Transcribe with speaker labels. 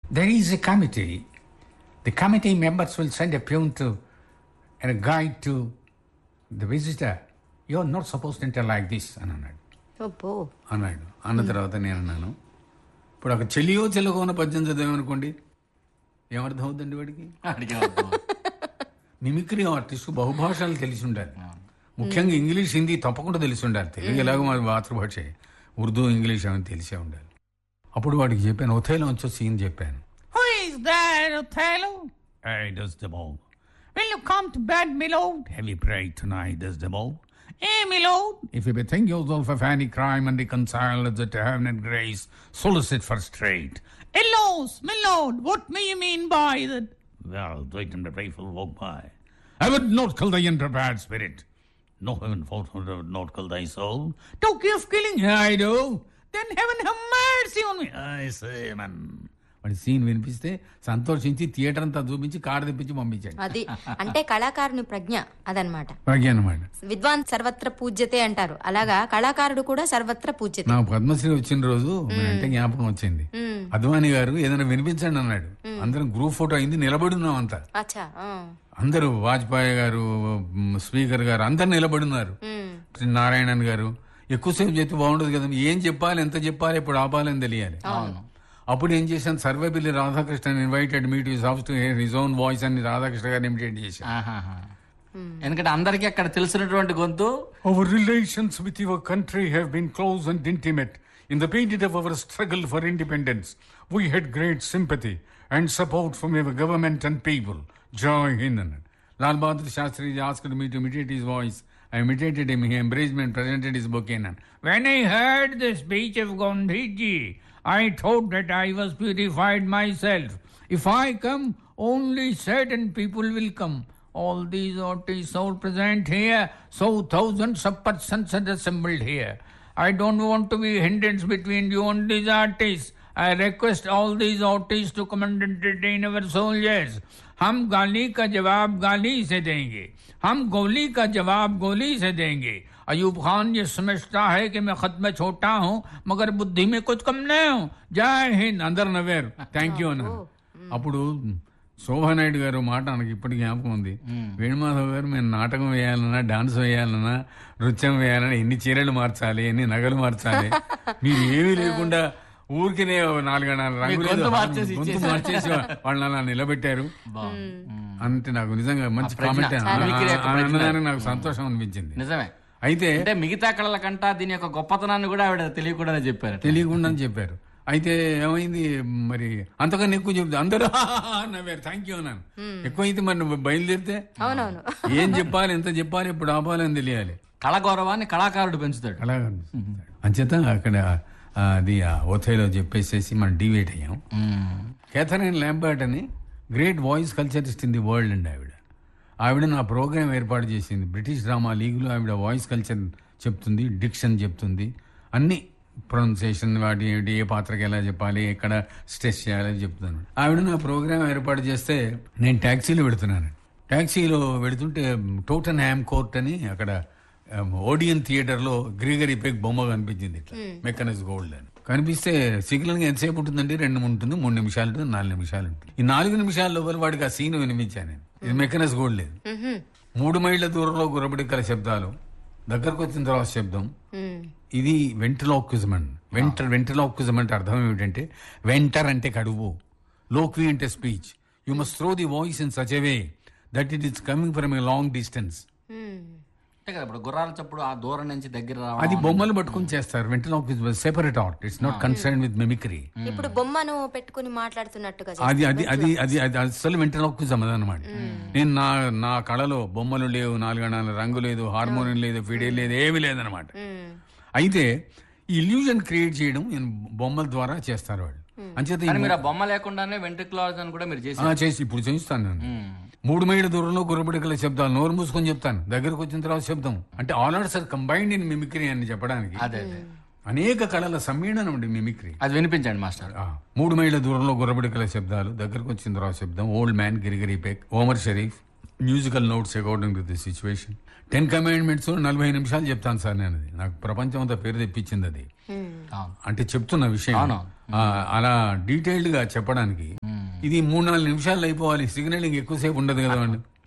Speaker 1: there is a committee. The committee members will send a peon to and a guide to the visitor. You're not supposed to enter like this అని అన్నాడు
Speaker 2: అబ్బో
Speaker 1: అన్నాడు అన్న తర్వాత నేను అన్నాను ఇప్పుడు ఒక చెలియో చెలగో ఉన్న పద్యం చదివామనుకోండి ఏమర్థం అవుతుందండి వాడికి
Speaker 3: అడిగే అర్థం.
Speaker 1: మిమిక్రీ ఆర్టిస్ట్ బహుభాషలు తెలిసి ఉండాలి ముఖ్యంగా ఇంగ్లీష్ హిందీ తప్పకుండా తెలిసి ఉండాలి తెలుగు ఎలాగో మన మాతృభాష ఉర్దూ ఇంగ్లీష్ అని తెలిసే ఉండాలి అప్పుడు వాడికి చెప్పాను ఒథేలో వచ్చి సీన్ చెప్పాను
Speaker 4: Who is there, Othello? I does the bow. Will you come to bed, my lord? Heavy pride tonight, does the bow. Eh, my lord?
Speaker 1: If you bethink yourself of any crime and reconcile it to heaven and grace, solicit for straight.
Speaker 4: Elos, my lord, what may you mean by that? Well, wait and the faithful walk by.
Speaker 1: I would not kill the unprepared spirit.
Speaker 4: No heaven fought would not kill thy soul. Talk of killing, I do. Then heaven have mercy on me. I say, man.
Speaker 1: వాడి scene వినిపిస్తే సంతోషించి theatre అంతా చూపించి car తెప్పించి పంపించాడు
Speaker 2: అది అంటే కళాకారుని ప్రజ్ఞ అదనమాట
Speaker 1: భాగ్య అన్నమాట
Speaker 2: విద్వాన్ సర్వత్ర పూజ్యతే అంటారు అలాగా కళాకారుడు కూడా సర్వత్ర పూజ్యతే
Speaker 1: నాకు పద్మశ్రీ వచ్చిన రోజు అంటే జ్ఞాపకం వచ్చింది అద్వాని గారు ఏదైనా వినిపించండి అన్నాడు అందరం గ్రూప్ ఫోటో అయింది నిలబడి ఉన్నాం అంతా
Speaker 2: అచ్చా ఆ.
Speaker 1: అందరూ వాజ్పేయి గారు మ్, స్పీకర్ గారు అందరు నిలబడి ఉన్నారు
Speaker 2: ఉమ్.
Speaker 1: నారాయణన్ గారు ఎక్కువసేపు చెప్తే బాగుండదు కదా ఏం చెప్పాలి ఎంత చెప్పాలి ఇప్పుడు ఆపాలని తెలియాలి అప్పుడు ఏం చేశాను Sarvepalli Radhakrishna invited me to house to hear his own voice అని రాధాకృష్ణ గారిని ఇమిటేట్ చేశాను
Speaker 3: ఆహాహా. ఎందుకంటే అందరికీ అక్కడ తెలిసినటువంటి గొంతు
Speaker 1: Our relations with your country have been close and intimate. In the period of our struggle for independence, we had great sympathy and support from our government and people. Joy Hind. Lal Bahadur Shastri asked me to imitate his voice. I imitated him. He embraced me and presented his book in.
Speaker 4: When I heard the speech of Gandhiji, I thought that I was purified myself. If I come, only certain people will come. All these artists are present here, so thousands of persons are assembled here. I don't want to be hindrance between you and these artists. I request all these artists to come and entertain our soldiers. हम गाली का जवाब गाली से देंगे हम गोली का जवाब गोली से देंगे अयूब खान ये समझता है कि मैं खत में छोटा हूँ मगर बुद्धि में कुछ कम नहीं हूँ जय हिंद
Speaker 1: అందరు నవ్వారు థ్యాంక్ యూ అన్నారు అప్పుడు శోభానాయుడు గారు మాట నాకు ఇప్పటికి జ్ఞాపకం ఉంది వేణుమాధవ్ గారు మేము నాటకం వేయాలన్నా డాన్స్ వేయాలన్నా నృత్యం వేయాలన్నా ఎన్ని చీరలు మార్చాలి ఎన్ని నగలు మార్చాలి మీరు ఏమీ లేకుండా ఊరికినే నాలుగు రంగులు
Speaker 3: గొంతు మార్చేసి
Speaker 1: గొంతు
Speaker 3: ఇచ్చేసారు.
Speaker 1: మార్చేసి వాళ్ళని అలా నిలబెట్టారు అంటే నాకు నిజంగా మంచి
Speaker 3: ప్రజ్ఞ,
Speaker 1: కామెంట్
Speaker 3: మిమిక్రీ యొక్క ప్రజ్ఞ.
Speaker 1: అన్నదానికి నాకు సంతోషం అనిపించింది
Speaker 3: నిజమే
Speaker 1: అయితే
Speaker 3: అంటే మిగతా కళల కంట దీని యొక్క గొప్పతనాన్ని కూడా ఆవిడ తెలియకుండానే చెప్పారు
Speaker 1: తెలియకుండా అని చెప్పారు అయితే ఏమైంది మరి అంతకన్నా ఎక్కువ చెప్తే అందరూ నవ్వారు థ్యాంక్ యూ అన్నాను ఎక్కువ అయితే మరి నువ్వు బయలుదేరితే
Speaker 2: అవునవును
Speaker 1: ఏం చెప్పాలి ఎంత చెప్పాలి ఇప్పుడు ఆపాలని తెలియాలి
Speaker 3: కళ గౌరవాన్ని కళాకారుడు పెంచుతాడు
Speaker 1: అలాగా అంచేత అక్కడ ఆ, అది ఆ ఓథైలో చెప్పేసేసి మనం డివేట్ అయ్యాం కేథరిన్ ల్యాంబర్ట్ అని great voice culturist in the world అండి ఆవిడ ఆవిడ నా ప్రోగ్రామ్ ఏర్పాటు చేసింది బ్రిటిష్ డ్రామా లీగ్లో ఆవిడ వాయిస్ కల్చర్ చెప్తుంది డిక్షన్ చెప్తుంది అన్ని ప్రొనౌన్సియేషన్ వాటి ఏంటి ఏ పాత్రకి ఎలా చెప్పాలి ఎక్కడ స్ట్రెస్ చేయాలి చెప్తున్నాను ఆవిడ నా ప్రోగ్రామ్ ఏర్పాటు చేస్తే నేను ట్యాక్సీలో పెడుతున్నాను ట్యాక్సీలో వెళుతుంటే టోటన్ హ్యామ్ కోర్ట్ అని అక్కడ ఓడియన్ థియేటర్ లో గ్రీగరీ పెగ్ బొమ్మ కనిపించింది ఇట్లా మెకానిక్స్ గోల్డ్ అని కనిపిస్తే సిగ్నల్ ఎంతసేపు ఉంటుందండి రెండు ఉంటుంది మూడు నిమిషాలు ఉంటుంది నాలుగు నిమిషాలు ఉంటుంది ఈ నాలుగు నిమిషాల లోపల వాడికి ఆ సీన్ వినిపించాను నేను ఇది మెకానిక్స్ గోల్డ్ లేదు
Speaker 2: మ్హూ.
Speaker 1: మూడు మైళ్ళ దూరంలో గుర్రబడికల శబ్దాలు దగ్గరకు వచ్చిన తర్వాత శబ్దం
Speaker 2: మ్.
Speaker 1: ఇది వెంటలాక్విజం అండి వెంటర్ వెంటలాక్విజం అంటే అర్థం ఏమిటంటే వెంటర్ అంటే కడువు లోక్వి అంటే speech you must throw the voice in such a way that it is coming from a long distance
Speaker 2: hmm.
Speaker 3: అంతే కదా ఇప్పుడు గుర్రాల చప్పుడు ఆ దూరం నుంచి దగ్గర రావడం
Speaker 1: అది బొమ్మలు పట్టుకొని చేస్తారు ventriloquism separate art it's not concern with mimicry
Speaker 2: ఇప్పుడు బొమ్మను పెట్టుకుని మాట్లాడుతున్నట్టుగా
Speaker 1: అది అది అది అది అది అసలు వెంటలాక్విజం అదనమాట నేను నా నా కళలో బొమ్మలు లేవు నాలుగణాల రంగు లేదు హార్మోనియం లేదు ఫిడే లేదు ఏమీ లేదనమాట
Speaker 2: మ్.
Speaker 1: అయితే ఈ ఇల్యూజన్ క్రియేట్ చేయడం నేను బొమ్మల ద్వారా చేస్తారు వాళ్ళు అంచేత ఈ
Speaker 3: కానీ మీరు ఆ బొమ్మ లేకుండానే వెంట్రుక్లాజ్ అని కూడా మీరు చేసి
Speaker 1: ఆ, చేసి ఇప్పుడు చేయిస్తాను నేను మూడు మైళ్ళ దూరంలో గుర్రబడికల శబ్దాలు నోరు మూసుకొని చెప్తాను దగ్గరకు వచ్చిన తర్వాత శబ్దం అంటే all arts are combined in mimicry అని చెప్పడానికి
Speaker 3: అదే అదే
Speaker 1: అనేక కళల సమ్మేళనం అండి మిమిక్రీ
Speaker 3: అది వినిపించండి మాస్టర్
Speaker 1: ఆ, మూడు మైళ్ళ దూరంలో గుర్రబడికల శబ్దాలు దగ్గరకు వచ్చిన తర్వాత శబ్దం old man Gregory Peck Omar Sharif musical notes according to the situation Ten Commandments నలభై నిమిషాలు చెప్తాను సార్ నేను అది నాకు ప్రపంచం అంతా పేరు తెప్పించింది అది
Speaker 3: అవును
Speaker 1: అంటే చెప్తున్న విషయం
Speaker 3: అవును.
Speaker 1: ఆ, అలా డీటెయిల్డ్ గా చెప్పడానికి ఇది మూడు నాలుగు నిమిషాలు అయిపోవాలి సిగ్నలింగ్ ఎక్కువసేపు ఉండదు కదా అండి